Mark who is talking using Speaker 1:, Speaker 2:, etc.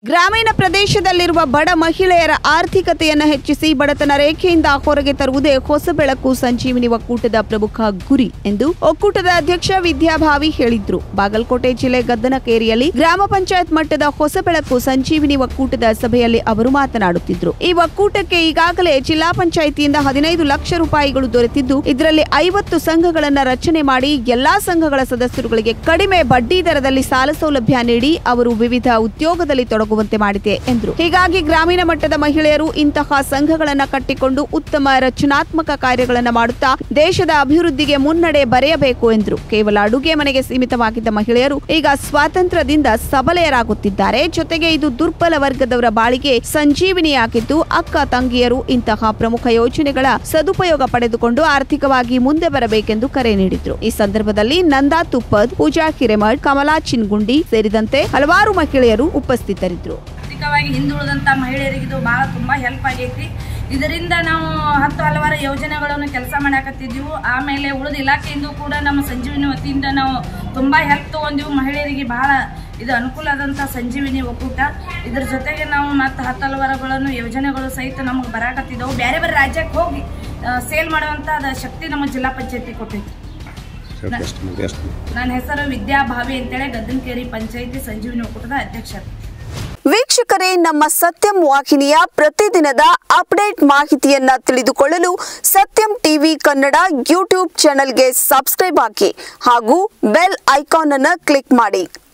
Speaker 1: ಗ್ರಾಮೀಣ ಪ್ರದೇಶದಲ್ಲಿರುವ ಬಡ ಮಹಿಳೆಯರ ಆರ್ಥಿಕತೆಯನ್ನು ಹೆಚ್ಚಿಸಿ ಬಡತನ ರೇಖೆಯಿಂದ ಹೊರಗೆ ತರುವುದೇ ಹೊಸ ಬೆಳಕು ಸಂಜೀವಿನಿ ಒಕ್ಕೂಟದ ಪ್ರಮುಖ ಗುರಿ ಎಂದು ಒಕ್ಕೂಟದ ಅಧ್ಯಕ್ಷ ವಿದ್ಯಾಭಾವಿ ಹೇಳಿದ್ರು ಬಾಗಲಕೋಟೆ ಜಿಲ್ಲೆ ಗದ್ದನಕೇರಿಯಲ್ಲಿ ಗ್ರಾಮ ಪಂಚಾಯತ್ ಮಟ್ಟದ ಹೊಸ ಬೆಳಕು ಸಂಜೀವಿನಿ ಒಕ್ಕೂಟದ ಸಭೆಯಲ್ಲಿ ಅವರು ಮಾತನಾಡುತ್ತಿದ್ರು ಈ ಒಕ್ಕೂಟಕ್ಕೆ ಈಗಾಗಲೇ ಜಿಲ್ಲಾ ಪಂಚಾಯಿತಿಯಿಂದ ಹದಿನೈದು ಲಕ್ಷ ರೂಪಾಯಿಗಳು ದೊರೆತಿದ್ದು ಇದರಲ್ಲಿ ಐವತ್ತು ಸಂಘಗಳನ್ನ ರಚನೆ ಮಾಡಿ ಎಲ್ಲಾ ಸಂಘಗಳ ಸದಸ್ಯರುಗಳಿಗೆ ಕಡಿಮೆ ಬಡ್ಡಿ ದರದಲ್ಲಿ ಸಾಲ ಸೌಲಭ್ಯ ನೀಡಿ ಅವರು ವಿವಿಧ ಉದ್ಯೋಗದಲ್ಲಿ ತೊಡಗುವಂತೆ ಮಾಡಿದೆ ಎಂದರು ಹೀಗಾಗಿ ಗ್ರಾಮೀಣ ಮಟ್ಟದ ಮಹಿಳೆಯರು ಇಂತಹ ಸಂಘಗಳನ್ನ ಕಟ್ಟಿಕೊಂಡು ಉತ್ತಮ ರಚನಾತ್ಮಕ ಕಾರ್ಯಗಳನ್ನ ಮಾಡುತ್ತಾ ದೇಶದ ಅಭಿವೃದ್ಧಿಗೆ ಮುನ್ನಡೆ ಬರೆಯಬೇಕು ಎಂದರು ಕೇವಲ ಅಡುಗೆ ಮನೆಗೆ ಸೀಮಿತವಾಗಿದ್ದ ಮಹಿಳೆಯರು ಈಗ ಸ್ವಾತಂತ್ರ್ಯದಿಂದ ಸಬಲೆಯರಾಗುತ್ತಿದ್ದಾರೆ ಜೊತೆಗೆ ಇದು ದುರ್ಬಲ ವರ್ಗದವರ ಬಾಳಿಗೆ ಸಂಜೀವಿನಿಯಾಗಿದ್ದು ಅಕ್ಕ ತಂಗಿಯರು ಇಂತಹ ಪ್ರಮುಖ ಯೋಜನೆಗಳ ಸದುಪಯೋಗ ಪಡೆದುಕೊಂಡು ಆರ್ಥಿಕವಾಗಿ ಮುಂದೆ ಬರಬೇಕೆಂದು ಕರೆ ನೀಡಿದ್ರು ಈ ಸಂದರ್ಭದಲ್ಲಿ ನಂದಾ ತುಪ್ಪದ್ ಪೂಜಾ ಹಿರೇಮಠ್ ಕಮಲಾ ಚಿನ್ಗುಂಡಿ ಸೇರಿದಂತೆ ಹಲವಾರು ಮಹಿಳೆಯರು ಉಪಸ್ಥಿತರಿದ್ದರು
Speaker 2: ಆರ್ಥಿಕವಾಗಿ ಹಿಂದುಳಿದಂಥ ಮಹಿಳೆಯರಿಗೆ ಇದು ಭಾಳ ತುಂಬ ಹೆಲ್ಪ್ ಆಗೈತಿ ಇದರಿಂದ ನಾವು ಹತ್ತು ಹಲವಾರು ಯೋಜನೆಗಳನ್ನು ಕೆಲಸ ಮಾಡಾಕತ್ತಿದ್ದೀವಿ ಆಮೇಲೆ ಉಳಿದ ಇಲಾಖೆಯಿಂದ ಕೂಡ ನಮ್ಮ ಸಂಜೀವಿನಿ ವತಿಯಿಂದ ನಾವು ತುಂಬ ಹೆಲ್ಪ್ ತೊಗೊಂಡಿವು ಮಹಿಳೆಯರಿಗೆ ಬಹಳ ಇದು ಅನುಕೂಲ ಆದಂಥ ಸಂಜೀವಿನಿ ಒಕ್ಕೂಟ ಇದ್ರ ಜೊತೆಗೆ ನಾವು ಮತ್ತು ಹತ್ತು ಹಲವಾರುಗಳನ್ನು ಯೋಜನೆಗಳು ಸಹಿತ ನಮಗೆ ಬರಾಕತ್ತಿದ್ದವು ಬೇರೆ ಬೇರೆ ರಾಜ್ಯಕ್ಕೆ ಹೋಗಿ ಸೇಲ್ ಮಾಡುವಂಥ ಅದ ಶಕ್ತಿ ನಮ್ಮ ಜಿಲ್ಲಾ ಪಂಚಾಯತಿ ಕೊಟ್ಟೈತಿ
Speaker 3: ಸ್ವಲ್ಪ ಎಷ್ಟು ಮಂದಿ ಎಷ್ಟು
Speaker 2: ನನ್ನ ಹೆಸರು ವಿದ್ಯಾ ಭಾವಿ ಅಂತೇಳಿ ಗದ್ದನಕೇರಿ ಪಂಚಾಯತಿ ಸಂಜೀವಿನಿ ಒಕ್ಕೂಟದ ಅಧ್ಯಕ್ಷರು
Speaker 1: ವೀಕ್ಷಕರೇ ನಮ್ಮ ಸತ್ಯಂ ವಾಹಿನಿಯ ಪ್ರತಿದಿನದ ಅಪ್ಡೇಟ್ ಮಾಹಿತಿಯನ್ನ ತಿಳಿದುಕೊಳ್ಳಲು ಸತ್ಯಂ ಟಿವಿ ಕನ್ನಡ ಯೂಟ್ಯೂಬ್ ಚಾನೆಲ್ಗೆ ಸಬ್ಸ್ಕ್ರೈಬ್ ಹಾಕಿ ಹಾಗೂ ಬೆಲ್ ಐಕಾನ್ ಅನ್ನು ಕ್ಲಿಕ್ ಮಾಡಿ